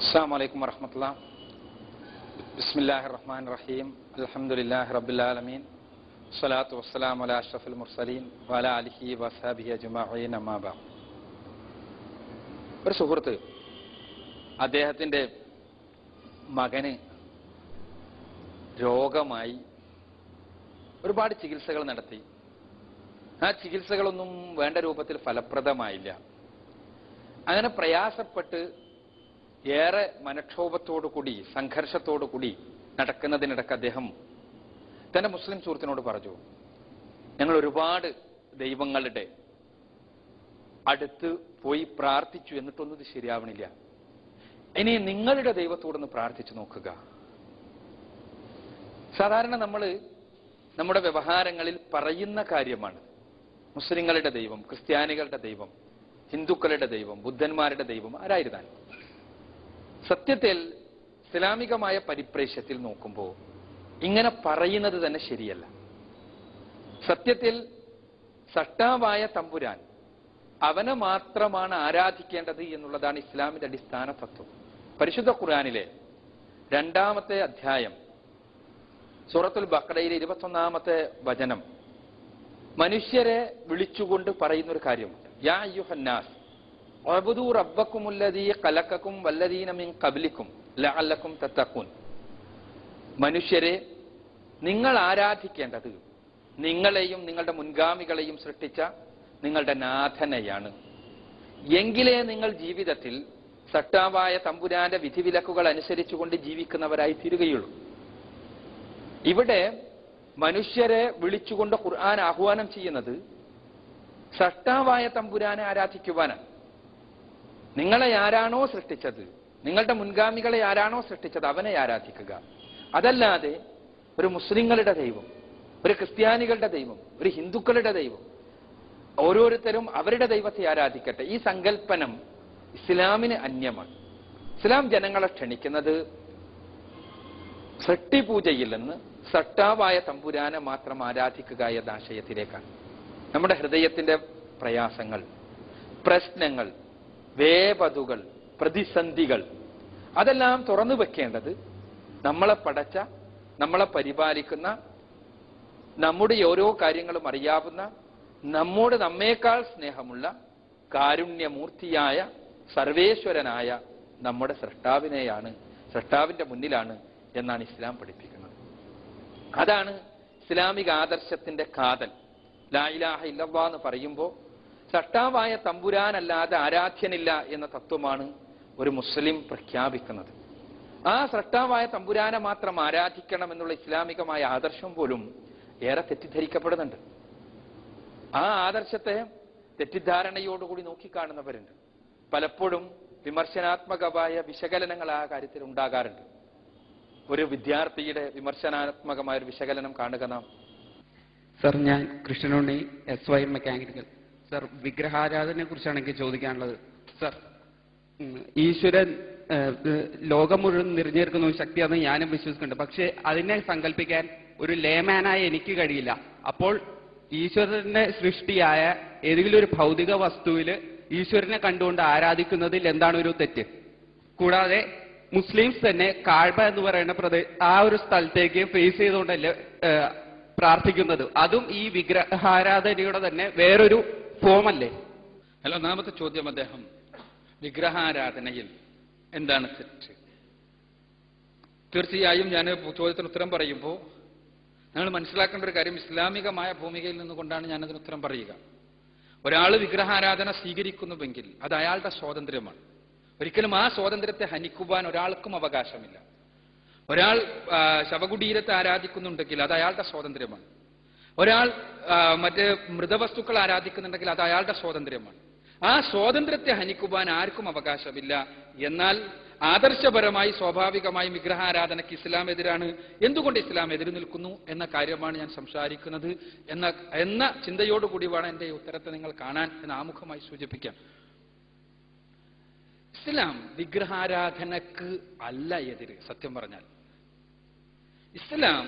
السلام عليكم ورحمة الله بسم الله الرحمن الرحيم الحمد لله رب العالمين الصلاة والسلام على أشرف المرسلين وعلى آله وصحبه أجمعين أما بعد ഒരു സുഹൃത്ത് അദ്ദേഹത്തിൻ്റെ മകന് രോഗമായി ഒരുപാട് ചികിത്സകൾ നടത്തി ആ ചികിത്സകളൊന്നും വേണ്ട രൂപത്തിൽ ഫലപ്രദമായില്ല അങ്ങനെ പ്രയാസപ്പെട്ട് ഏറെ മനക്ഷോഭത്തോടു കൂടി സംഘർഷത്തോടു കൂടി നടക്കുന്നതിനിടക്ക് അദ്ദേഹം തന്റെ മുസ്ലിം സുഹൃത്തിനോട് പറഞ്ഞു ഞങ്ങൾ ഒരുപാട് ദൈവങ്ങളുടെ അടുത്ത് പോയി പ്രാർത്ഥിച്ചു എന്നിട്ടൊന്നും ഇത് ശരിയാവണില്ല ഇനി നിങ്ങളുടെ ദൈവത്തോടൊന്ന് പ്രാർത്ഥിച്ചു നോക്കുക സാധാരണ നമ്മൾ നമ്മുടെ വ്യവഹാരങ്ങളിൽ പറയുന്ന കാര്യമാണ് മുസ്ലിങ്ങളുടെ ദൈവം ക്രിസ്ത്യാനികളുടെ ദൈവം ഹിന്ദുക്കളുടെ ദൈവം ബുദ്ധന്മാരുടെ ദൈവം ആരായിരുന്നാൽ സത്യത്തിൽ ഇസ്ലാമികമായ പരിപ്രേക്ഷ്യത്തിൽ നോക്കുമ്പോൾ ഇങ്ങനെ പറയുന്നത് തന്നെ ശരിയല്ല സത്യത്തിൽ സട്ടാവായ തമ്പുരാൻ അവനെ മാത്രമാണ് ആരാധിക്കേണ്ടത് എന്നുള്ളതാണ് ഇസ്ലാമിന്റെ അടിസ്ഥാന തത്വം പരിശുദ്ധ ഖുർആനിലെ രണ്ടാമത്തെ അധ്യായം സൂറത്തുൽ ബക്കറയിലെ ഇരുപത്തൊന്നാമത്തെ വചനം മനുഷ്യരെ വിളിച്ചുകൊണ്ട് പറയുന്ന ഒരു കാര്യമുണ്ട് യാ യുഹന്നാസ് അബ്ദു റബ്ബക്കുമുല്ലദീ ഖലഖക്കും വല്ലദീന മിൻ ഖബ്ലിക്കും ലഅല്ലക്കും തത്തഖൂൻ മനുഷ്യരെ നിങ്ങൾ ആരാധിക്കേണ്ടത് നിങ്ങളെയും നിങ്ങളുടെ മുൻഗാമികളെയും സൃഷ്ടിച്ച നിങ്ങളുടെ നാഥനെയാണ് എങ്കിലേ നിങ്ങൾ ജീവിതത്തിൽ സട്ടാവായ തമ്പുരാന്റെ വിധിവിലക്കുകൾ അനുസരിച്ചുകൊണ്ട് ജീവിക്കുന്നവരായി തീരുകയുള്ളൂ ഇവിടെ മനുഷ്യരെ വിളിച്ചുകൊണ്ട് ഖുർആൻ ആഹ്വാനം ചെയ്യുന്നത് സട്ടാവായ തമ്പുരാനെ ആരാധിക്കുവാനാണ് നിങ്ങളെ ആരാണോ സൃഷ്ടിച്ചത് നിങ്ങളുടെ മുൻഗാമികളെ ആരാണോ സൃഷ്ടിച്ചത് അവനെ ആരാധിക്കുക അതല്ലാതെ ഒരു മുസ്ലിങ്ങളുടെ ദൈവം ഒരു ക്രിസ്ത്യാനികളുടെ ദൈവം ഒരു ഹിന്ദുക്കളുടെ ദൈവം ഓരോരുത്തരും അവരുടെ ദൈവത്തെ ആരാധിക്കട്ടെ ഈ സങ്കല്പനം ഇസ്ലാമിന് അന്യമാണ് ഇസ്ലാം ജനങ്ങളെ ക്ഷണിക്കുന്നത് സൃഷ്ടിപൂജയിൽ നിന്ന് സട്ടാവായ തമ്പുരാനെ മാത്രം ആരാധിക്കുക എന്ന ആശയത്തിലേക്കാണ് നമ്മുടെ ഹൃദയത്തിന്റെ പ്രയാസങ്ങൾ പ്രശ്നങ്ങൾ വേപതുകൾ പ്രതിസന്ധികൾ അതെല്ലാം തുറന്നു വെക്കേണ്ടത് നമ്മളെ പടച്ച നമ്മളെ പരിപാലിക്കുന്ന നമ്മുടെ ഓരോ കാര്യങ്ങളും അറിയാവുന്ന നമ്മോട് നമ്മേക്കാൾ സ്നേഹമുള്ള കാരുണ്യമൂർത്തിയായ സർവേശ്വരനായ നമ്മുടെ സൃഷ്ടാവിനെയാണ് സൃഷ്ടാവിന്റെ മുന്നിലാണ് എന്നാണ് ഇസ്ലാം പഠിപ്പിക്കുന്നത് അതാണ് ഇസ്ലാമിക ആദർശത്തിന്റെ കാതൽ ലായിലാഹ ഇല്ലവ എന്ന് പറയുമ്പോൾ സട്ടാവായ തമ്പുരാനല്ലാതെ ആരാധ്യനില്ല എന്ന തത്വമാണ് ഒരു മുസ്ലിം പ്രഖ്യാപിക്കുന്നത് ആ സൃഷ്ടാവായ തമ്പുരാനെ മാത്രം ആരാധിക്കണം എന്നുള്ള ഇസ്ലാമികമായ ആദർശം പോലും ഏറെ തെറ്റിദ്ധരിക്കപ്പെടുന്നുണ്ട് ആ ആദർശത്തെ തെറ്റിദ്ധാരണയോടുകൂടി നോക്കിക്കാണുന്നവരുണ്ട് പലപ്പോഴും വിമർശനാത്മകമായ വിശകലനങ്ങൾ ആ കാര്യത്തിൽ ഉണ്ടാകാറുണ്ട് ഒരു വിദ്യാർത്ഥിയുടെ വിമർശനാത്മകമായ ഒരു വിശകലനം കാണുക നാം സർ ഞാൻ Krishnanunni S Y mechanical sir വിഗ്രഹാരാധനയെ കുറിച്ചാണ് എനിക്ക് ചോദിക്കാനുള്ളത് സർ ഉം, ഈശ്വരൻ ഏഹ്, ഏഹ്, ലോകം മുഴുവൻ നിറഞ്ഞേർക്കുന്ന ഒരു ശക്തിയാണെന്ന് ഞാനും വിശ്വസിക്കുന്നുണ്ട് പക്ഷെ അതിനെ സങ്കല്പിക്കാൻ ഒരു ലേമാനായ എനിക്ക് കഴിയില്ല അപ്പോൾ ഈശ്വരന്റെ സൃഷ്ടിയായ ഏതെങ്കിലും ഒരു ഭൗതിക വസ്തുവില് ഈശ്വരനെ കണ്ടുകൊണ്ട് ആരാധിക്കുന്നതിൽ എന്താണ് ഒരു തെറ്റ് കൂടാതെ മുസ്ലിംസ് തന്നെ കാഴ്ബ എന്ന് പറയുന്ന പ്രദേ ആ ഒരു സ്ഥലത്തേക്ക് ഫേസ് ചെയ്തുകൊണ്ടല്ലേ ഏഹ്, പ്രാർത്ഥിക്കുന്നത് അതും ഈ വിഗ്രഹാരാധനയുടെ തന്നെ വേറൊരു ഫോം അല്ലേ അല്ല ഒന്നാമത്തെ ചോദ്യം അദ്ദേഹം വിഗ്രഹാരാധനയിൽ എന്താണ് തെറ്റ് തീർച്ചയായും ഞാൻ ചോദ്യത്തിന് ഉത്തരം പറയുമ്പോൾ നിങ്ങൾ മനസ്സിലാക്കേണ്ട ഒരു കാര്യം ഇസ്ലാമികമായ ഭൂമികയിൽ നിന്നുകൊണ്ടാണ് ഞാൻ അതിന് ഉത്തരം പറയുക ഒരാൾ വിഗ്രഹാരാധന സ്വീകരിക്കുന്നുവെങ്കിൽ അത് അയാളുടെ സ്വാതന്ത്ര്യമാണ് ഒരിക്കലും ആ സ്വാതന്ത്ര്യത്തെ ഹനിക്കുവാൻ ഒരാൾക്കും അവകാശമില്ല ഒരാൾ ആ, ശവകുടീരത്തെ ആരാധിക്കുന്നുണ്ടെങ്കിൽ അത് അയാളുടെ സ്വാതന്ത്ര്യമാണ് ഒരാൾ ആ, മറ്റ് മൃതവസ്തുക്കൾ ആരാധിക്കുന്നുണ്ടെങ്കിൽ അത് അയാളുടെ സ്വാതന്ത്ര്യമാണ് ആ സ്വാതന്ത്ര്യത്തെ ഹനിക്കുവാൻ ആർക്കും അവകാശമില്ല എന്നാൽ ആദർശപരമായി സ്വാഭാവികമായി വിഗ്രഹാരാധനയ്ക്ക് ഇസ്ലാം എതിരാണ് എന്തുകൊണ്ട് ഇസ്ലാം എതിര് നിൽക്കുന്നു എന്ന കാര്യമാണ് ഞാൻ സംസാരിക്കുന്നത് എന്ന എന്ന ചിന്തയോടുകൂടി വേണം എന്റെ ഈ ഉത്തരത്തെ നിങ്ങൾ കാണാൻ എന്ന് ആമുഖമായി സൂചിപ്പിക്കാം ഇസ്ലാം വിഗ്രഹാരാധനക്ക് അല്ല എതിര് സത്യം പറഞ്ഞാൽ ഇസ്ലാം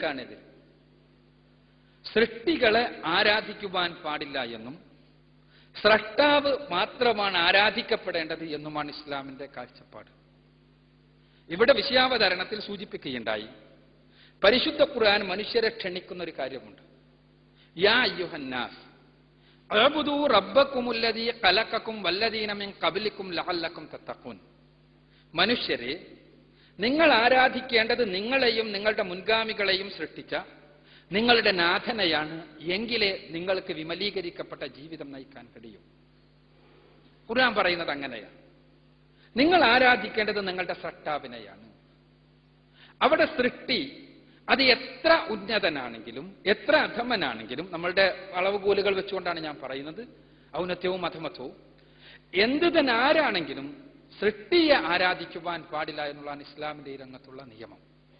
സൃഷ്ടിപൂജക്കാണെതിര് സൃഷ്ടികളെ ആരാധിക്കുവാൻ പാടില്ല എന്നും സ്രഷ്ടാവ് മാത്രമാണ് ആരാധിക്കപ്പെടേണ്ടത് എന്നുമാണ് ഇസ്ലാമിന്റെ കാഴ്ചപ്പാട് ഇവിടെ വിഷയാവതരണത്തിൽ സൂചിപ്പിക്കുകയുണ്ടായി പരിശുദ്ധ ഖുർആൻ മനുഷ്യരെ ക്ഷണിക്കുന്ന ഒരു കാര്യമുണ്ട് യാ അയ്യുഹന്നാസ് അഅ്ബുദൂ റബ്ബക്കുമുല്ലദീ ഖലഖക്കും വല്ലദീന മിൻ ഖബ്ലിക്കും ലഅല്ലക്കും തത്തഖൂൻ മനുഷ്യരെ നിങ്ങൾ ആരാധിക്കേണ്ടത് നിങ്ങളെയും നിങ്ങളുടെ മുൻഗാമികളെയും സൃഷ്ടിച്ച നിങ്ങളുടെ നാഥനെയാണ് എങ്കിലേ നിങ്ങൾക്ക് വിമലീകരിക്കപ്പെട്ട ജീവിതം നയിക്കാൻ കഴിയും ഖുർആൻ പറയുന്നത് അങ്ങനെയാണ് നിങ്ങൾ ആരാധിക്കേണ്ടത് നിങ്ങളുടെ സൃഷ്ടാവിനെയാണ് അവിടെ സൃഷ്ടി അത് എത്ര ഉന്നതനാണെങ്കിലും എത്ര അധമനാണെങ്കിലും നമ്മളുടെ അളവുകോലുകൾ വെച്ചുകൊണ്ടാണ് ഞാൻ പറയുന്നത് ഔന്നത്യവും അധമത്വവും എന്ത് തന്നെ ആരാണെങ്കിലും സൃഷ്ടിയെ ആരാധിക്കുവാൻ പാടില്ല എന്നുള്ളതാണ് ഇസ്ലാമിന്റെ ഈ രംഗത്തുള്ള നിയമം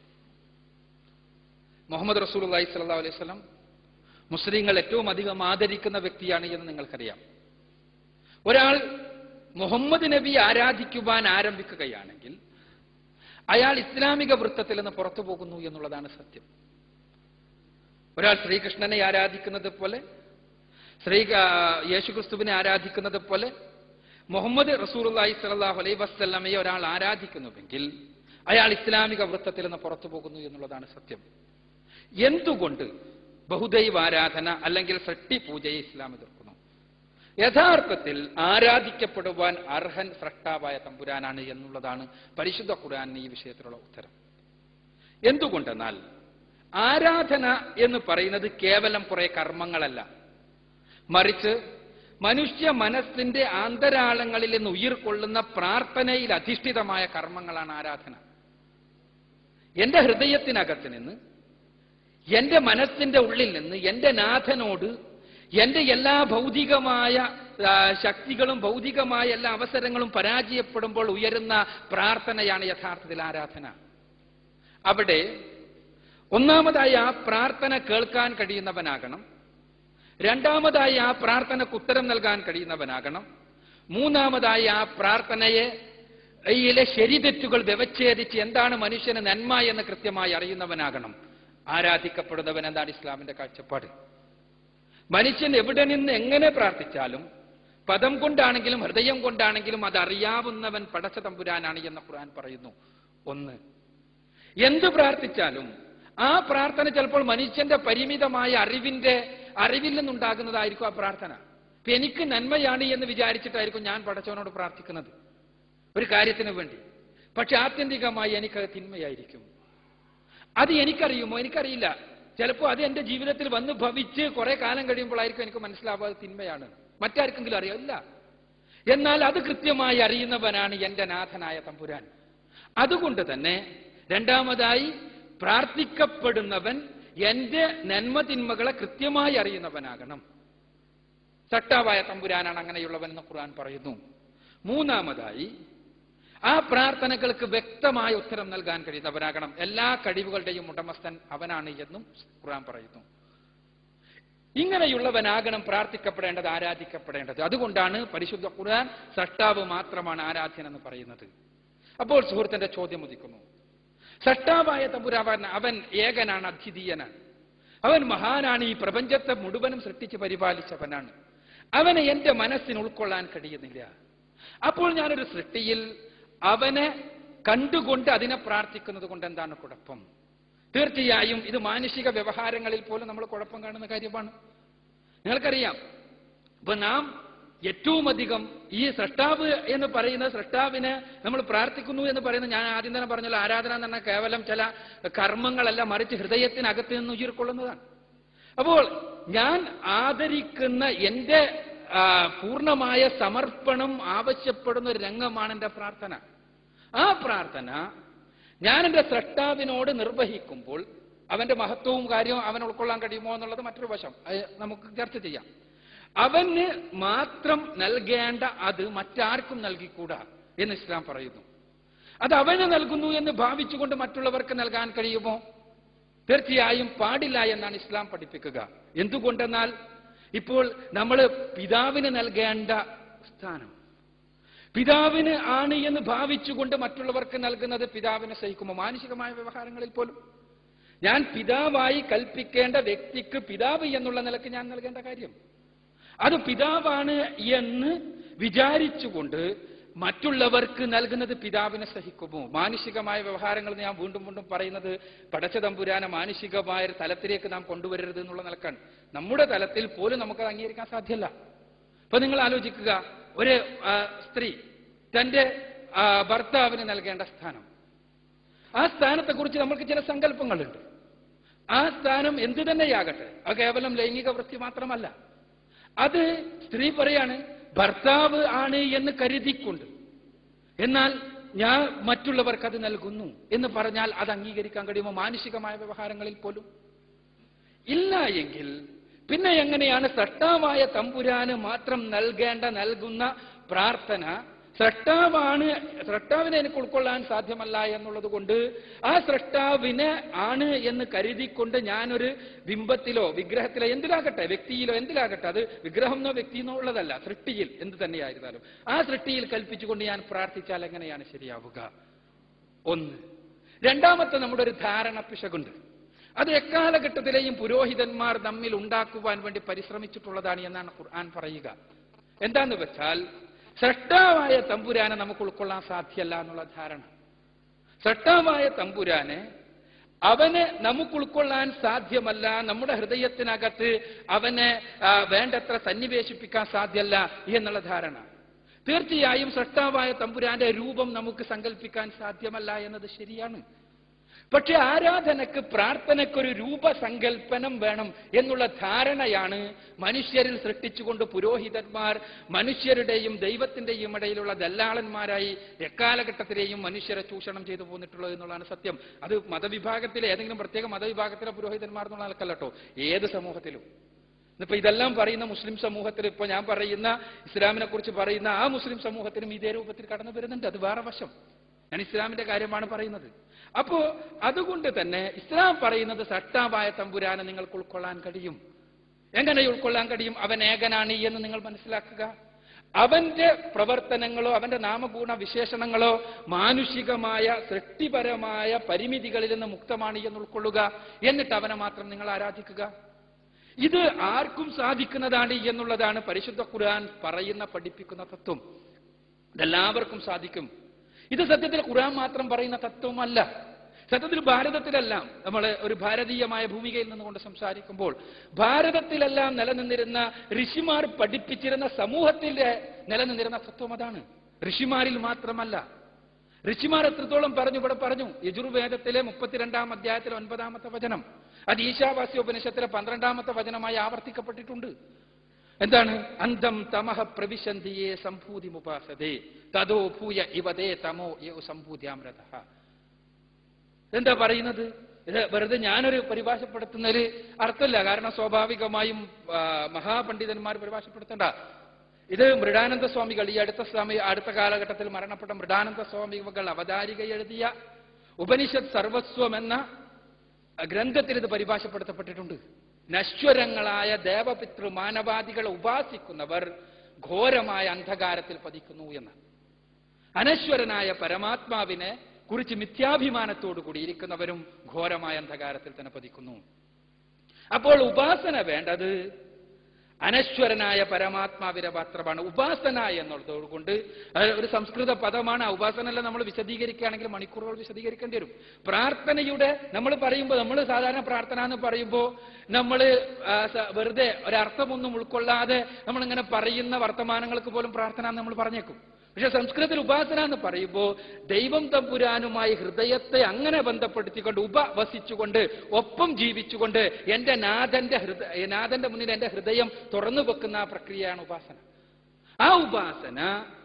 മുഹമ്മദ് റസൂൽ അലൈഹി സ്വല്ലാ അലൈഹി സ്വലം മുസ്ലിങ്ങൾ ഏറ്റവും അധികം ആദരിക്കുന്ന വ്യക്തിയാണ് എന്ന് നിങ്ങൾക്കറിയാം ഒരാൾ മുഹമ്മദ് നബി ആരാധിക്കുവാൻ ആരംഭിക്കുകയാണെങ്കിൽ അയാൾ ഇസ്ലാമിക വൃത്തത്തിൽ നിന്ന് പുറത്തു പോകുന്നു എന്നുള്ളതാണ് സത്യം ഒരാൾ ശ്രീകൃഷ്ണനെ ആരാധിക്കുന്നത് പോലെ ശ്രീ യേശുക്രിസ്തുവിനെ ആരാധിക്കുന്നത് പോലെ മുഹമ്മദ് റസൂർലായി സലാഹു അലൈ വസ്ലമയെ ഒരാൾ ആരാധിക്കുന്നുവെങ്കിൽ അയാൾ ഇസ്ലാമിക വൃത്തത്തിൽ നിന്ന് പുറത്തു പോകുന്നു എന്നുള്ളതാണ് സത്യം എന്തുകൊണ്ട് ബഹുദൈവ ആരാധന അല്ലെങ്കിൽ സൃഷ്ടി പൂജയെ ഇസ്ലാം എതിർക്കുന്നു യഥാർത്ഥത്തിൽ ആരാധിക്കപ്പെടുവാൻ അർഹൻ സൃഷ്ടാവായ തമ്പുരാനാണ് എന്നുള്ളതാണ് പരിശുദ്ധ ഖുർആൻ ഈ വിഷയത്തിലുള്ള ഉത്തരം എന്തുകൊണ്ടെന്നാൽ ആരാധന എന്ന് പറയുന്നത് കേവലം കുറെ കർമ്മങ്ങളല്ല മറിച്ച് മനുഷ്യ മനസ്സിന്റെ ആന്തരാളങ്ങളിൽ നിന്ന് ഉയിർക്കൊള്ളുന്ന പ്രാർത്ഥനയിൽ അധിഷ്ഠിതമായ കർമ്മങ്ങളാണ് ആരാധന എന്റെ ഹൃദയത്തിനകത്ത് നിന്ന് എന്റെ മനസ്സിന്റെ ഉള്ളിൽ നിന്ന് എന്റെ നാഥനോട് എന്റെ എല്ലാ ഭൗതികമായ ആ, ശക്തികളും ഭൗതികമായ എല്ലാ അവസരങ്ങളും പരാജയപ്പെടുമ്പോൾ ഉയരുന്ന പ്രാർത്ഥനയാണ് യഥാർത്ഥത്തിൽ ആരാധന അവിടെ ഒന്നാമതായി ആ പ്രാർത്ഥന കേൾക്കാൻ കഴിയുന്നവനാകണം രണ്ടാമതായി ആ പ്രാർത്ഥനക്ക് ഉത്തരം നൽകാൻ കഴിയുന്നവനാകണം മൂന്നാമതായി ആ പ്രാർത്ഥനയെ യിലെ ശരിതെറ്റുകൾ വ്യവച്ഛേദിച്ച് എന്താണ് മനുഷ്യന് നന്മ എന്ന് കൃത്യമായി അറിയുന്നവനാകണം ആരാധിക്കപ്പെടുന്നവൻ എന്താണ് ഇസ്ലാമിന്റെ കാഴ്ചപ്പാട് മനുഷ്യൻ എവിടെ നിന്ന് എങ്ങനെ പ്രാർത്ഥിച്ചാലും പദം കൊണ്ടാണെങ്കിലും ഹൃദയം കൊണ്ടാണെങ്കിലും അതറിയാവുന്നവൻ പടച്ച തമ്പുരാനാണ് എന്ന് ഖുർആൻ പറയുന്നു ഒന്ന് എന്ത് പ്രാർത്ഥിച്ചാലും ആ പ്രാർത്ഥന ചിലപ്പോൾ മനുഷ്യന്റെ പരിമിതമായ അറിവിന്റെ അറിവിൽ നിന്നുണ്ടാകുന്നതായിരിക്കും ആ പ്രാർത്ഥന ഇപ്പൊ എനിക്ക് നന്മയാണ് എന്ന് വിചാരിച്ചിട്ടായിരിക്കും ഞാൻ പടച്ചവനോട് പ്രാർത്ഥിക്കുന്നത് ഒരു കാര്യത്തിന് വേണ്ടി പക്ഷെ ആത്യന്തികമായി എനിക്കത് തിന്മയായിരിക്കും അത് എനിക്കറിയുമോ എനിക്കറിയില്ല ചിലപ്പോൾ അത് എന്റെ ജീവിതത്തിൽ വന്ന് ഭവിച്ച് കുറെ കാലം കഴിയുമ്പോഴായിരിക്കും എനിക്ക് മനസ്സിലാവുക അത് തിന്മയാണ് മറ്റാർക്കെങ്കിലും അറിയോ ഇല്ല എന്നാൽ അത് കൃത്യമായി അറിയുന്നവനാണ് എന്റെ നാഥനായ തമ്പുരാൻ അതുകൊണ്ട് തന്നെ രണ്ടാമതായി പ്രാർത്ഥിക്കപ്പെടുന്നവൻ എന്റെ നന്മ തിന്മകളെ കൃത്യമായി അറിയുന്നവനാകണം സട്ടാവായ തമ്പുരാനാണ് അങ്ങനെയുള്ളവൻ എന്ന് ഖുർആൻ പറയുന്നു മൂന്നാമതായി ആ പ്രാർത്ഥനകൾക്ക് വ്യക്തമായ ഉത്തരം നൽകാൻ കഴിയുന്നവനാകണം എല്ലാ കഴിവുകളുടെയും ഉടമസ്ഥൻ അവനാണ് എന്നും ഖുർആൻ പറയുന്നു ഇങ്ങനെയുള്ളവനാകണം പ്രാർത്ഥിക്കപ്പെടേണ്ടത് ആരാധിക്കപ്പെടേണ്ടത് അതുകൊണ്ടാണ് പരിശുദ്ധ ഖുർആൻ സട്ടാവ് മാത്രമാണ് ആരാധ്യൻ എന്ന് പറയുന്നത് അപ്പോൾ സുഹൃത്തിന്റെ ചോദ്യം ഉദിക്കുന്നു സട്ടാവായ തമ്പുരാവൻ അവൻ ഏകനാണ് അദ്വിതീയനാണ് അവൻ മഹാനാണ് ഈ പ്രപഞ്ചത്തെ മുഴുവനും സൃഷ്ടിച്ച് പരിപാലിച്ചവനാണ് അവനെ എന്റെ മനസ്സിന് ഉൾക്കൊള്ളാൻ കഴിയുന്നില്ല അപ്പോൾ ഞാനൊരു സൃഷ്ടിയിൽ അവനെ കണ്ടുകൊണ്ട് അതിനെ പ്രാർത്ഥിക്കുന്നത് കൊണ്ട് എന്താണ് കുഴപ്പം തീർച്ചയായും ഇത് മാനുഷിക വ്യവഹാരങ്ങളിൽ പോലും നമ്മൾ കുഴപ്പം കാണുന്ന കാര്യമാണ് നിങ്ങൾക്കറിയാം ഇപ്പൊ നാം ഏറ്റവും അധികം ഈ സൃഷ്ടാവ് എന്ന് പറയുന്ന സൃഷ്ടാവിനെ നമ്മൾ പ്രാർത്ഥിക്കുന്നു എന്ന് പറയുന്നത് ഞാൻ ആദ്യം തന്നെ പറഞ്ഞല്ലോ ആരാധന എന്ന് പറഞ്ഞാൽ കേവലം ചില കർമ്മങ്ങളല്ല മറിച്ച് ഹൃദയത്തിനകത്ത് നിന്ന് ഉയർക്കൊള്ളുന്നതാണ് അപ്പോൾ ഞാൻ ആദരിക്കുന്ന എന്റെ ആ, പൂർണ്ണമായ സമർപ്പണം ആവശ്യപ്പെടുന്ന ഒരു രംഗമാണ് എന്റെ പ്രാർത്ഥന ആ പ്രാർത്ഥന ഞാൻ എന്റെ സൃഷ്ടാവിനോട് നിർവഹിക്കുമ്പോൾ അവന്റെ മഹത്വവും കാര്യവും അവൻ ഉൾക്കൊള്ളാൻ കഴിയുമോ എന്നുള്ളത് മറ്റൊരു വശം അത് നമുക്ക് ചർച്ച ചെയ്യാം അവന് മാത്രം നൽകേണ്ട അത് മറ്റാർക്കും നൽകിക്കൂടാ എന്ന് ഇസ്ലാം പറയുന്നു അത് അവന് നൽകുന്നു എന്ന് ഭാവിച്ചുകൊണ്ട് മറ്റുള്ളവർക്ക് നൽകാൻ കഴിയുമോ തീർച്ചയായും പാടില്ല എന്നാണ് ഇസ്ലാം പഠിപ്പിക്കുക എന്തുകൊണ്ടെന്നാൽ ഇപ്പോൾ നമ്മൾ പിതാവിന് നൽകേണ്ട സ്ഥാനം പിതാവിന് ആണ് എന്ന് ഭാവിച്ചുകൊണ്ട് മറ്റുള്ളവർക്ക് നൽകുന്നത് പിതാവിനെ സഹിക്കുമോ മാനുഷികമായ വ്യവഹാരങ്ങളിൽ പോലും ഞാൻ പിതാവായി കൽപ്പിക്കേണ്ട വ്യക്തിക്ക് പിതാവ് എന്നുള്ള നിലക്ക് ഞാൻ നൽകേണ്ട കാര്യം അത് പിതാവാണ് എന്ന് വിചാരിച്ചുകൊണ്ട് മറ്റുള്ളവർക്ക് നൽകുന്നത് പിതാവിനെ സഹിക്കുമോ മാനുഷികമായ വ്യവഹാരങ്ങൾ ഞാൻ വീണ്ടും വീണ്ടും പറയുന്നത് പടച്ച തമ്പുരാനെ മാനുഷികമായ ഒരു തലത്തിലേക്ക് നാം കൊണ്ടുവരരുത് എന്നുള്ള നിലക്കാണ് നമ്മുടെ തലത്തിൽ പോലും നമുക്കത് അംഗീകരിക്കാൻ സാധ്യമല്ല അപ്പൊ നിങ്ങൾ ആലോചിക്കുക ഒരു ആ, സ്ത്രീ തന്റെ ആ, ഭർത്താവിന് നൽകേണ്ട സ്ഥാനം ആ സ്ഥാനത്തെക്കുറിച്ച് നമുക്ക് ചില സങ്കല്പങ്ങളുണ്ട് ആ സ്ഥാനം എന്തു തന്നെയാകട്ടെ അത് കേവലം ലൈംഗിക വൃത്തി മാത്രമല്ല അത് സ്ത്രീ പറയാണ് ഭർത്താവ് ആണ് എന്ന് കരുതിക്കൊണ്ട് എന്നാൽ ഞാൻ മറ്റുള്ളവർക്ക് അത് നൽകുന്നു എന്ന് പറഞ്ഞാൽ അത് അംഗീകരിക്കാൻ കഴിയുമോ മാനുഷികമായ വ്യവഹാരങ്ങളിൽ പോലും ഇല്ല എങ്കിൽ പിന്നെ എങ്ങനെയാണ് സൃഷ്ടാവായ തമ്പുരാന് മാത്രം നൽകേണ്ട നൽകുന്ന പ്രാർത്ഥന സൃഷ്ടാവാണ് സൃഷ്ടാവിനെ എനിക്ക് ഉൾക്കൊള്ളാൻ സാധ്യമല്ല എന്നുള്ളത് കൊണ്ട് ആ സൃഷ്ടാവിനെ ആണ് എന്ന് കരുതിക്കൊണ്ട് ഞാനൊരു ബിംബത്തിലോ വിഗ്രഹത്തിലോ എന്തിലാകട്ടെ വ്യക്തിയിലോ എന്തിലാകട്ടെ അത് വിഗ്രഹമെന്നോ വ്യക്തിയെന്നോ ഉള്ളതല്ല സൃഷ്ടിയിൽ എന്ത് തന്നെയായിരുന്നാലും ആ സൃഷ്ടിയിൽ കൽപ്പിച്ചുകൊണ്ട് ഞാൻ പ്രാർത്ഥിച്ചാൽ എങ്ങനെയാണ് ശരിയാവുക ഒന്ന് രണ്ടാമത്തെ നമ്മുടെ ഒരു ധാരണ പിശകുണ്ട് അത് എക്കാലഘട്ടത്തിലെയും പുരോഹിതന്മാർ തമ്മിൽ ഉണ്ടാക്കുവാൻ വേണ്ടി പരിശ്രമിച്ചിട്ടുള്ളതാണ് എന്നാണ് ഖുർആൻ പറയുക എന്താന്ന് വെച്ചാൽ സൃഷ്ടാവായ തമ്പുരാനെ നമുക്ക് ഉൾക്കൊള്ളാൻ സാധ്യല്ല എന്നുള്ള ധാരണ സൃഷ്ടാവായ തമ്പുരാനെ അവന് നമുക്ക് ഉൾക്കൊള്ളാൻ സാധ്യമല്ല നമ്മുടെ ഹൃദയത്തിനകത്ത് അവനെ ആ, വേണ്ടത്ര സന്നിവേശിപ്പിക്കാൻ സാധ്യമല്ല എന്നുള്ള ധാരണ തീർച്ചയായും സൃഷ്ടാവായ തമ്പുരാന്റെ രൂപം നമുക്ക് സങ്കല്പിക്കാൻ സാധ്യമല്ല എന്നത് ശരിയാണ് പക്ഷെ ആരാധനക്ക് പ്രാർത്ഥനയ്ക്കൊരു രൂപസങ്കല്പനം വേണം എന്നുള്ള ധാരണയാണ് മനുഷ്യരിൽ സൃഷ്ടിച്ചുകൊണ്ട് പുരോഹിതന്മാർ മനുഷ്യരുടെയും ദൈവത്തിന്റെയും ഇടയിലുള്ള ദല്ലാളന്മാരായി എക്കാലഘട്ടത്തിലെയും മനുഷ്യരെ ചൂഷണം ചെയ്തു പോന്നിട്ടുള്ളത് എന്നുള്ളതാണ് സത്യം അത് മതവിഭാഗത്തിലെ ഏതെങ്കിലും പ്രത്യേക മതവിഭാഗത്തിലെ പുരോഹിതന്മാർ എന്നുള്ള ആൾക്കല്ല കേട്ടോ ഏത് സമൂഹത്തിലും ഇന്നിപ്പോ ഇതെല്ലാം പറയുന്ന മുസ്ലിം സമൂഹത്തിൽ ഇപ്പൊ ഞാൻ പറയുന്ന ഇസ്ലാമിനെ കുറിച്ച് പറയുന്ന ആ മുസ്ലിം സമൂഹത്തിലും ഇതേ രൂപത്തിൽ കടന്നു വരുന്നുണ്ട് അത് വേറെ വശം ഞാൻ ഇസ്ലാമിന്റെ കാര്യമാണ് പറയുന്നത് അപ്പോ അതുകൊണ്ട് തന്നെ ഇസ്ലാം പറയുന്നത് സട്ടാവായ തമ്പുരാനെ നിങ്ങൾക്ക് ഉൾക്കൊള്ളാൻ കഴിയും എങ്ങനെ ഉൾക്കൊള്ളാൻ കഴിയും അവൻ ഏകനാണ് എന്ന് നിങ്ങൾ മനസ്സിലാക്കുക അവന്റെ പ്രവർത്തനങ്ങളോ അവന്റെ നാമഗുണ വിശേഷണങ്ങളോ മാനുഷികമായ സൃഷ്ടിപരമായ പരിമിതികളിൽ നിന്ന് മുക്തമാണ് എന്ന് ഉൾക്കൊള്ളുക എന്നിട്ട് അവനെ മാത്രം നിങ്ങൾ ആരാധിക്കുക ഇത് ആർക്കും സാധിക്കുന്നതാണ് എന്നുള്ളതാണ് പരിശുദ്ധ ഖുർആൻ പറയുന്ന പഠിപ്പിക്കുന്ന തത്വം ഇതെല്ലാവർക്കും സാധിക്കും ഇത് സത്യത്തിൽ ഖുർആൻ മാത്രം പറയുന്ന തത്വമല്ല സത്യത്തിൽ ഭാരതത്തിലെല്ലാം നമ്മൾ ഒരു ഭാരതീയമായ ഭൂമികയിൽ നിന്നുകൊണ്ട് സംസാരിക്കുമ്പോൾ ഭാരതത്തിലെല്ലാം നിലനിന്നിരുന്ന ഋഷിമാർ പഠിപ്പിച്ചിരുന്ന സമൂഹത്തിന്റെ നിലനിന്നിരുന്ന തത്വം അതാണ് ഋഷിമാരിൽ മാത്രമല്ല ഋഷിമാർ എത്രത്തോളം പറഞ്ഞു ഇവിടെ പറഞ്ഞു യജുർവേദത്തിലെ മുപ്പത്തിരണ്ടാം അധ്യായത്തിലെ ഒൻപതാമത്തെ വചനം അത് ഈശാവാസ്യ ഉപനിഷത്തിലെ പന്ത്രണ്ടാമത്തെ വചനമായി ആവർത്തിക്കപ്പെട്ടിട്ടുണ്ട് എന്താണ് അന്തം തമഹ പ്രവിശന്തിയെ സംഭൂതി മുപാസതേ തതോ ഭൂയ ഇവതേ തമോ യോ സംഭൂതിയാമൃത എന്താ പറയുന്നത് ഇത് വെറുതെ ഞാനൊരു പരിഭാഷപ്പെടുത്തുന്നതിൽ അർത്ഥമില്ല കാരണം സ്വാഭാവികമായും ആ, മഹാപണ്ഡിതന്മാർ പരിഭാഷപ്പെടുത്തണ്ട ഇത് മൃഡാനന്ദ സ്വാമികൾ ഈ അടുത്ത സ്വാമി അടുത്ത കാലഘട്ടത്തിൽ മരണപ്പെട്ട മൃഡാനന്ദ സ്വാമികൾ അവതാരിക എഴുതിയ ഉപനിഷത്ത് സർവസ്വം എന്ന ഗ്രന്ഥത്തിൽ ഇത് പരിഭാഷപ്പെടുത്തപ്പെട്ടിട്ടുണ്ട് നശ്വരങ്ങളായ ദേവപിതൃ മാനവാദികളെ ഉപാസിക്കുന്നവർ ഘോരമായ അന്ധകാരത്തിൽ പതിക്കുന്നു എന്ന് അനശ്വരനായ പരമാത്മാവിനെ കുറിച്ച് മിഥ്യാഭിമാനത്തോടു കൂടി ഇരിക്കുന്നവരും ഘോരമായ അന്ധകാരത്തിൽ തന്നെ പതിക്കുന്നു അപ്പോൾ ഉപാസന വേണ്ടത് അനശ്വരനായ പരമാത്മാവിനെ മാത്രമാണ് ഉപാസന എന്നുള്ളതുകൊണ്ട് അത് ഒരു സംസ്കൃത പദമാണ് ആ ഉപാസന എല്ലാം നമ്മൾ വിശദീകരിക്കുകയാണെങ്കിൽ മണിക്കൂറുകൾ വിശദീകരിക്കേണ്ടി വരും പ്രാർത്ഥനയുടെ നമ്മൾ പറയുമ്പോൾ നമ്മൾ സാധാരണ പ്രാർത്ഥന എന്ന് പറയുമ്പോൾ നമ്മൾ വെറുതെ ഒരർത്ഥമൊന്നും ഉൾക്കൊള്ളാതെ നമ്മളിങ്ങനെ പറയുന്ന വർത്തമാനങ്ങൾക്ക് പോലും പ്രാർത്ഥന എന്ന് നമ്മൾ പറഞ്ഞേക്കും പക്ഷെ സംസ്കൃതത്തിൽ ഉപാസന എന്ന് പറയുമ്പോൾ ദൈവം തമ്പുരാനുമായി ഹൃദയത്തെ അങ്ങനെ ബന്ധപ്പെടുത്തിക്കൊണ്ട് ഉപവസിച്ചുകൊണ്ട് ഒപ്പം ജീവിച്ചുകൊണ്ട് എന്റെ നാഥന്റെ ഹൃദയ നാഥന്റെ മുന്നിൽ എന്റെ ഹൃദയം തുറന്നു വെക്കുന്ന ആ പ്രക്രിയയാണ് ഉപാസന ആ ഉപാസന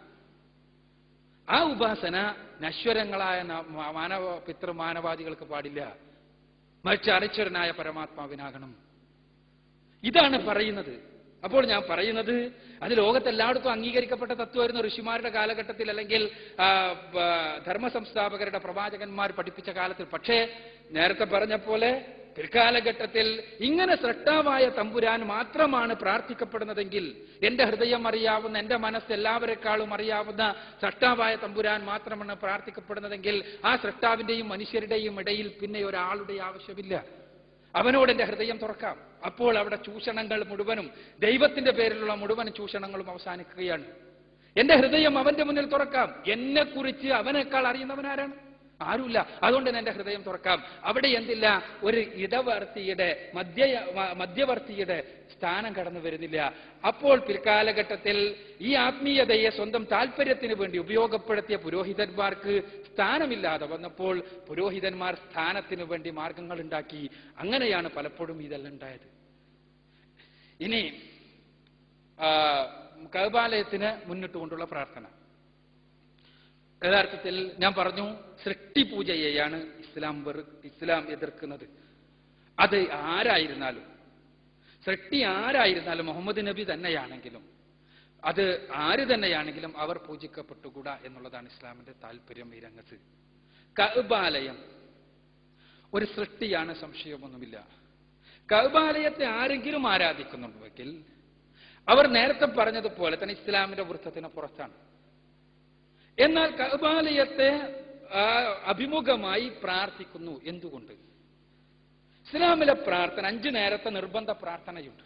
ആ ഉപാസന നശ്വരങ്ങളായ ന- മാ- മാനവ പിതൃ മാനവാദികൾക്ക് പാടില്ല മറിച്ച് അനശ്വരനായ പരമാത്മാവിനാകണം ഇതാണ് പറയുന്നത് അപ്പോൾ ഞാൻ പറയുന്നത് അത് ലോകത്തെല്ലായിടത്തും അംഗീകരിക്കപ്പെട്ട തത്വമായിരുന്നു ഋഷിമാരുടെ കാലഘട്ടത്തിൽ അല്ലെങ്കിൽ ആ, ബ- ധർമ്മ സംസ്ഥാപകരുടെ പ്രവാചകന്മാർ പഠിപ്പിച്ച കാലത്തിൽ പക്ഷേ നേരത്തെ പറഞ്ഞ പോലെ പിൽക്കാലഘട്ടത്തിൽ ഇങ്ങനെ സൃഷ്ടാവായ തമ്പുരാൻ മാത്രമാണ് പ്രാർത്ഥിക്കപ്പെടുന്നതെങ്കിൽ എന്റെ ഹൃദയം അറിയാവുന്ന എന്റെ മനസ്സ് എല്ലാവരെക്കാളും അറിയാവുന്ന സൃഷ്ടാവായ തമ്പുരാൻ മാത്രമാണ് പ്രാർത്ഥിക്കപ്പെടുന്നതെങ്കിൽ ആ സൃഷ്ടാവിന്റെയും മനുഷ്യരുടെയും ഇടയിൽ പിന്നെ ഒരാളുടെ ആവശ്യമില്ല അവനോട് എന്റെ ഹൃദയം തുറക്കാം അപ്പോൾ അവിടെ ചൂഷണങ്ങൾ മുഴുവനും ദൈവത്തിന്റെ പേരിലുള്ള മുഴുവൻ ചൂഷണങ്ങളും അവസാനിക്കുകയാണ് എന്റെ ഹൃദയം അവന്റെ മുന്നിൽ തുറക്കാം എന്നെ കുറിച്ച് അവനേക്കാൾ അറിയുന്നവൻ ആരാണ് ആരുമില്ല അതുകൊണ്ട് തന്നെ എന്റെ ഹൃദയം തുറക്കാം അവിടെ എന്തില്ല ഒരു ഇടവർത്തിയുടെ മധ്യ മ- മധ്യവർത്തിയുടെ സ്ഥാനം കടന്നു വരുന്നില്ല അപ്പോൾ പിൽക്കാലഘട്ടത്തിൽ ഈ ആത്മീയതയെ സ്വന്തം താല്പര്യത്തിന് വേണ്ടി ഉപയോഗപ്പെടുത്തിയ പുരോഹിതന്മാർക്ക് സ്ഥാനമില്ലാതെ വന്നപ്പോൾ പുരോഹിതന്മാർ സ്ഥാനത്തിന് വേണ്ടി മാർഗങ്ങൾ ഉണ്ടാക്കി അങ്ങനെയാണ് പലപ്പോഴും ഇതെല്ലാം ഉണ്ടായത് ഇനി ആ, കഅബാലയത്തിന് മുന്നിട്ട് കൊണ്ടുള്ള പ്രാർത്ഥന യഥാർത്ഥത്തിൽ ഞാൻ പറഞ്ഞു സൃഷ്ടി പൂജയെയാണ് ഇസ്ലാം വെറു ഇസ്ലാം എതിർക്കുന്നത് അത് ആരായിരുന്നാലും സൃഷ്ടി ആരായിരുന്നാലും മുഹമ്മദ് നബി തന്നെയാണെങ്കിലും അത് ആര് തന്നെയാണെങ്കിലും അവർ പൂജിക്കപ്പെട്ടുകൂടാ എന്നുള്ളതാണ് ഇസ്ലാമിന്റെ താല്പര്യം ഈ രംഗത്ത് കഅബാലയം ഒരു സൃഷ്ടിയാണ് സംശയമൊന്നുമില്ല കഅബാലയത്തെ ആരെങ്കിലും ആരാധിക്കുന്നുണ്ടെങ്കിൽ അവർ നേരത്തെ പറഞ്ഞതുപോലെ തന്നെ ഇസ്ലാമിന്റെ വൃത്തത്തിന് പുറത്താണ് എന്നാൽ കഅബാലയത്തെ ആ, അഭിമുഖമായി പ്രാർത്ഥിക്കുന്നു എന്തുകൊണ്ട് ഇസ്ലാമിലെ പ്രാർത്ഥന അഞ്ചു നേരത്തെ നിർബന്ധ പ്രാർത്ഥനയുണ്ട്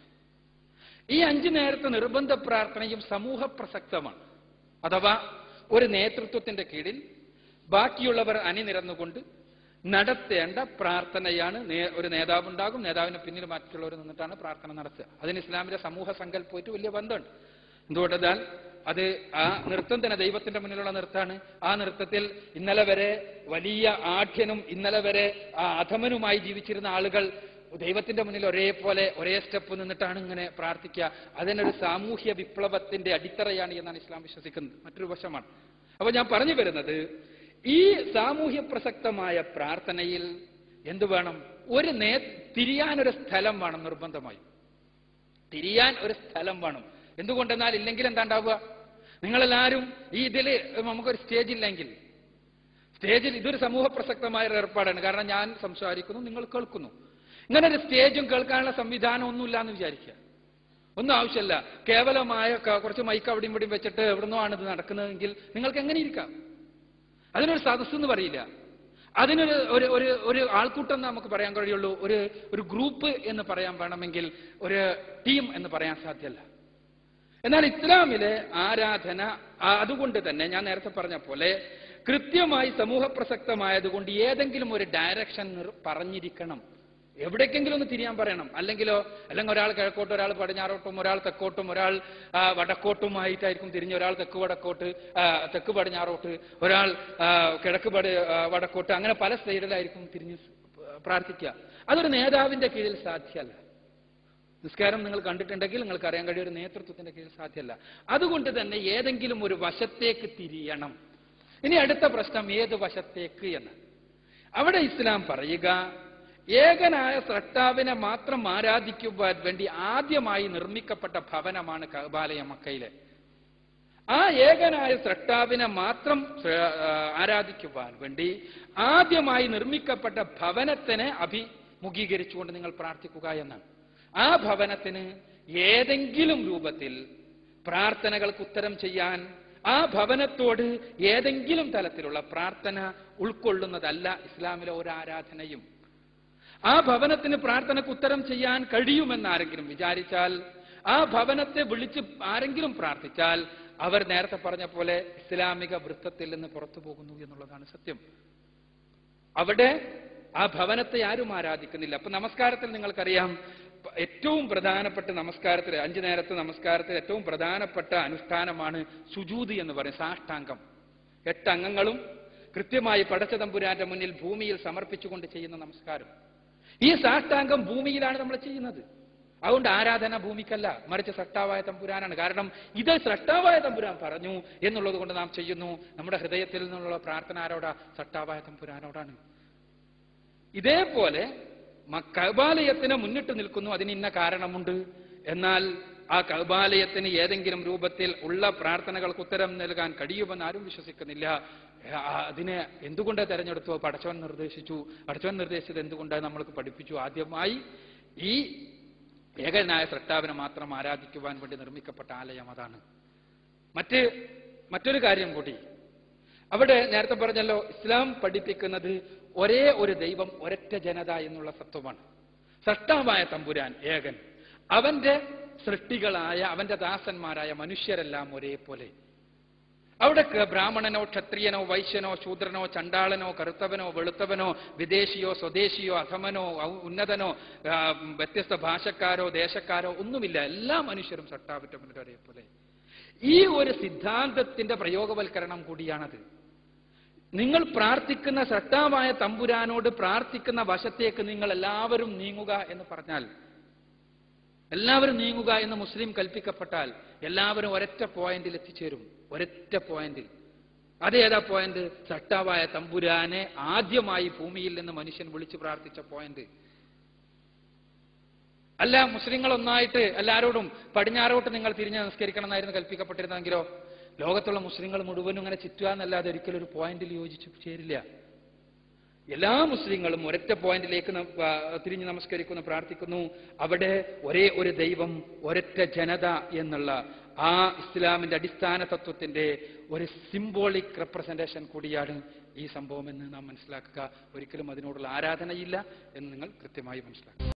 ഈ അഞ്ചു നേരത്തെ നിർബന്ധ പ്രാർത്ഥനയും സമൂഹ പ്രസക്തമാണ് അഥവാ ഒരു നേതൃത്വത്തിന്റെ കീഴിൽ ബാക്കിയുള്ളവർ അണിനിരന്നുകൊണ്ട് നടത്തേണ്ട പ്രാർത്ഥനയാണ് നേ- ഒരു നേതാവുണ്ടാകും നേതാവിന് പിന്നിൽ മറ്റുള്ളവർ നിന്നിട്ടാണ് പ്രാർത്ഥന നടത്തുക അതിന് ഇസ്ലാമിലെ സമൂഹ സങ്കല്പമായിട്ട് വലിയ ബന്ധമുണ്ട് എന്തുകൊണ്ടെന്നാൽ അത് ആ നൃത്തം തന്നെ ദൈവത്തിന്റെ മുന്നിലുള്ള നൃത്തമാണ് ആ നൃത്തത്തിൽ ഇന്നലെ വരെ വലിയ ആഢ്യനും ഇന്നലെ വരെ ആ അധമനുമായി ജീവിച്ചിരുന്ന ആളുകൾ ദൈവത്തിന്റെ മുന്നിൽ ഒരേപോലെ ഒരേ സ്റ്റെപ്പ് നിന്നിട്ടാണ് ഇങ്ങനെ പ്രാർത്ഥിക്കുക അതിനൊരു സാമൂഹ്യ വിപ്ലവത്തിന്റെ അടിത്തറയാണ് എന്നാണ് ഇസ്ലാം വിശ്വസിക്കുന്നത് മറ്റൊരു വശമാണ് അപ്പൊ ഞാൻ പറഞ്ഞു വരുന്നത് ഈ സാമൂഹ്യ പ്രസക്തമായ പ്രാർത്ഥനയിൽ എന്തു വേണം ഒരു നേ തിരിയാനൊരു സ്ഥലം വേണം നിർബന്ധമായും തിരിയാൻ ഒരു സ്ഥലം വേണം എന്തുകൊണ്ടെന്നാൽ ഇല്ലെങ്കിൽ എന്താ ഉണ്ടാവുക നിങ്ങളെല്ലാവരും ഈ ഇതില് നമുക്കൊരു സ്റ്റേജ് ഇല്ലെങ്കിൽ സ്റ്റേജിൽ ഇതൊരു സമൂഹ പ്രസക്തമായ ഒരു ഏർപ്പാടാണ് കാരണം ഞാൻ സംസാരിക്കുന്നു നിങ്ങൾ കേൾക്കുന്നു ഇങ്ങനെ ഒരു സ്റ്റേജും കേൾക്കാനുള്ള സംവിധാനം ഒന്നുമില്ല എന്ന് വിചാരിക്കുക ഒന്നും ആവശ്യമില്ല കേവലമായ ക- കുറച്ച് മൈക്ക് അവിടെയും ഇവിടെയും വെച്ചിട്ട് എവിടുന്നോ ആണ് ഇത് നടക്കുന്നതെങ്കിൽ നിങ്ങൾക്ക് എങ്ങനെ ഇരിക്കാം അതിനൊരു സദസ്സ് എന്ന് പറയില്ല അതിനൊരു ഒരു ഒരു ഒരു ആൾക്കൂട്ടം എന്ന് നമുക്ക് പറയാൻ കഴിയുള്ളൂ ഒരു ഒരു ഗ്രൂപ്പ് എന്ന് പറയാൻ വേണമെങ്കിൽ ഒരു ടീം എന്ന് പറയാൻ സാധ്യമല്ല എന്നാൽ ഇസ്ലാമിലെ ആരാധന ആ- അതുകൊണ്ട് തന്നെ ഞാൻ നേരത്തെ പറഞ്ഞ പോലെ കൃത്യമായി സമൂഹ പ്രസക്തമായതുകൊണ്ട് ഏതെങ്കിലും ഒരു ഡയറക്ഷൻ നിർ- പറഞ്ഞിരിക്കണം എവിടേക്കെങ്കിലും ഒന്ന് തിരിയാൻ പറയണം അല്ലെങ്കിലോ അല്ലെങ്കിൽ ഒരാൾ കിഴക്കോട്ടും ഒരാൾ പടിഞ്ഞാറോട്ടും ഒരാൾ തെക്കോട്ടും ഒരാൾ ആ, വടക്കോട്ടുമായിട്ടായിരിക്കും തിരിഞ്ഞ് ഒരാൾ തെക്ക് വടക്കോട്ട് ആ, തെക്ക് പടിഞ്ഞാറോട്ട് ഒരാൾ ആ, കിഴക്ക് പടി ആ, വടക്കോട്ട് അങ്ങനെ പല സൈഡിലായിരിക്കും തിരിഞ്ഞ് പ്രാർത്ഥിക്കുക അതൊരു നേതാവിന്റെ കീഴിൽ സാധ്യമല്ല നിസ്കാരം നിങ്ങൾ കണ്ടിട്ടുണ്ടെങ്കിൽ നിങ്ങൾക്ക് അറിയാൻ കഴിയും ഒരു നേതൃത്വത്തിന്റെ കീഴിൽ സാധ്യമല്ല അതുകൊണ്ട് തന്നെ ഏതെങ്കിലും ഒരു വശത്തേക്ക് തിരിയണം ഇനി അടുത്ത പ്രശ്നം ഏത് വശത്തേക്ക് എന്ന് അവിടെ ഇസ്ലാം പറയുക ഏകനായ സ്രഷ്ടാവിനെ മാത്രം ആരാധിക്കുവാൻ വേണ്ടി ആദ്യമായി നിർമ്മിക്കപ്പെട്ട ഭവനമാണ് കബാലയ മക്കയിലെ ആ ഏകനായ സ്രഷ്ടാവിനെ മാത്രം ശ്ര- ആ, ആരാധിക്കുവാൻ വേണ്ടി ആദ്യമായി നിർമ്മിക്കപ്പെട്ട ഭവനത്തിനെ അഭിമുഖീകരിച്ചുകൊണ്ട് നിങ്ങൾ പ്രാർത്ഥിക്കുക എന്നാണ് ആ ഭവനത്തിന് ഏതെങ്കിലും രൂപത്തിൽ പ്രാർത്ഥനകൾക്ക് ഉത്തരം ചെയ്യാൻ ആ ഭവനത്തോട് ഏതെങ്കിലും തലത്തിലുള്ള പ്രാർത്ഥന ഉൾക്കൊള്ളുന്നതല്ല ഇസ്ലാമിലെ ഒരു ആരാധനയും ആ ഭവനത്തിന് പ്രാർത്ഥനയ്ക്ക് ഉത്തരം ചെയ്യാൻ കഴിയുമെന്ന് ആരെങ്കിലും വിചാരിച്ചാൽ ആ ഭവനത്തെ വിളിച്ച് ആരെങ്കിലും പ്രാർത്ഥിച്ചാൽ അവർ നേരത്തെ പറഞ്ഞ പോലെ ഇസ്ലാമിക വൃത്തത്തിൽ നിന്ന് പുറത്തു പോകുന്നു എന്നുള്ളതാണ് സത്യം അവിടെ ആ ഭവനത്തെ ആരും ആരാധിക്കുന്നില്ല അപ്പൊ നമസ്കാരത്തിൽ നിങ്ങൾക്കറിയാം പ- ഏറ്റവും പ്രധാനപ്പെട്ട നമസ്കാരത്തിൽ അഞ്ചു നേരത്തെ നമസ്കാരത്തിൽ ഏറ്റവും പ്രധാനപ്പെട്ട അനുഷ്ഠാനമാണ് സുജൂതി എന്ന് പറയും സാഷ്ടാംഗം എട്ട് അംഗങ്ങളും കൃത്യമായി പടച്ച തമ്പുരാന്റെ മുന്നിൽ ഭൂമിയിൽ സമർപ്പിച്ചുകൊണ്ട് ചെയ്യുന്ന നമസ്കാരം ഈ സാഷ്ടാംഗം ഭൂമിയിലാണ് നമ്മൾ ചെയ്യുന്നത് അതുകൊണ്ട് ആരാധന ഭൂമിക്കല്ല മറിച്ച് സട്ടാവായ തമ്പുരാനാണ് കാരണം ഇത് സട്ടാവായ തമ്പുരാൻ പറഞ്ഞു എന്നുള്ളത് കൊണ്ട് നാം ചെയ്യുന്നു നമ്മുടെ ഹൃദയത്തിൽ നിന്നുള്ള പ്രാർത്ഥന ആരോടാ സട്ടാവായ തമ്പുരാനോടാണ് ഇതേപോലെ മ- കഅബാലയത്തിന് മുന്നിട്ട് നിൽക്കുന്നു അതിന് ഇന്ന കാരണമുണ്ട് എന്നാൽ ആ കഅബാലയത്തിന് ഏതെങ്കിലും രൂപത്തിൽ ഉള്ള പ്രാർത്ഥനകൾക്ക് ഉത്തരം നൽകാൻ കഴിയുമെന്ന് ആരും വിശ്വസിക്കുന്നില്ല ആ, അതിനെ എന്തുകൊണ്ട് തെരഞ്ഞെടുത്തു പടച്ചവൻ നിർദ്ദേശിച്ചു പടച്ചവൻ നിർദ്ദേശിച്ചത് എന്തുകൊണ്ട് നമ്മൾക്ക് പഠിപ്പിച്ചു ആദ്യമായി ഈ ഏകനായ സൃഷ്ടാവിനെ മാത്രം ആരാധിക്കുവാൻ വേണ്ടി നിർമ്മിക്കപ്പെട്ട ആലയം അതാണ് മറ്റ് മറ്റൊരു കാര്യം കൂടി അവിടെ നേരത്തെ പറഞ്ഞല്ലോ ഇസ്ലാം പഠിപ്പിക്കുന്നത് ഒരേ ഒരു ദൈവം ഒരൊറ്റ ജനത എന്നുള്ള സത്വമാണ് സൃഷ്ടാവായ തമ്പുരാൻ ഏകൻ അവന്റെ സൃഷ്ടികളായ അവന്റെ ദാസന്മാരായ മനുഷ്യരെല്ലാം ഒരേപോലെ അവിടെ ക- ബ്രാഹ്മണനോ ക്ഷത്രിയനോ വൈശ്യനോ ശൂദ്രനോ ചണ്ടാളനോ കറുത്തവനോ വെളുത്തവനോ വിദേശിയോ സ്വദേശിയോ അധമനോ ഔ- ഉന്നതനോ ആ, വ്യത്യസ്ത ഭാഷക്കാരോ ദേശക്കാരോ ഒന്നുമില്ല എല്ലാ മനുഷ്യരും സട്ടാപറ്റ ഒരേപോലെ ഈ ഒരു സിദ്ധാന്തത്തിന്റെ പ്രയോഗവൽക്കരണം കൂടിയാണത് നിങ്ങൾ പ്രാർത്ഥിക്കുന്ന സട്ടാവായ തമ്പുരാനോട് പ്രാർത്ഥിക്കുന്ന വശത്തേക്ക് നിങ്ങൾ എല്ലാവരും നീങ്ങുക എന്ന് പറഞ്ഞാൽ എല്ലാവരും നീങ്ങുക എന്ന് മുസ്ലിം കൽപ്പിക്കപ്പെട്ടാൽ എല്ലാവരും ഒരൊറ്റ പോയിന്റിൽ എത്തിച്ചേരും ഒരൊറ്റ പോയിന്റിൽ അതേതാ പോയിന്റ് സട്ടാവായ തമ്പുരാനെ ആദ്യമായി ഭൂമിയിൽ നിന്ന് മനുഷ്യൻ വിളിച്ചു പ്രാർത്ഥിച്ച പോയിന്റ് അല്ല മുസ്ലിങ്ങൾ ഒന്നായിട്ട് എല്ലാവരോടും പടിഞ്ഞാറോട്ട് നിങ്ങൾ തിരിഞ്ഞ് നമസ്കരിക്കണം എന്നായിരുന്നു കൽപ്പിക്കപ്പെട്ടിരുന്നെങ്കിലോ ലോകത്തുള്ള മുസ്ലിങ്ങൾ മുഴുവനും ഇങ്ങനെ ചുറ്റുക എന്നല്ലാതെ ഒരിക്കലും ഒരു പോയിന്റിൽ യോജിച്ചു ചേരില്ല എല്ലാ മുസ്ലിങ്ങളും ഒരൊറ്റ പോയിന്റിലേക്ക് ന- ആ, തിരിഞ്ഞ് നമസ്കരിക്കുന്നു പ്രാർത്ഥിക്കുന്നു അവിടെ ഒരേ ഒരു ദൈവം ഒരൊറ്റ ജനത എന്നുള്ള ആ ഇസ്ലാമിന്റെ അടിസ്ഥാന തത്വത്തിന്റെ ഒരു സിംബോളിക് റെപ്രസെന്റേഷൻ കൂടിയാണ് ഈ സംഭവം എന്ന് നാം മനസ്സിലാക്കുക ഒരിക്കലും അതിനോടുള്ള ആരാധനയില്ല എന്ന് നിങ്ങൾ കൃത്യമായി മനസ്സിലാക്കുക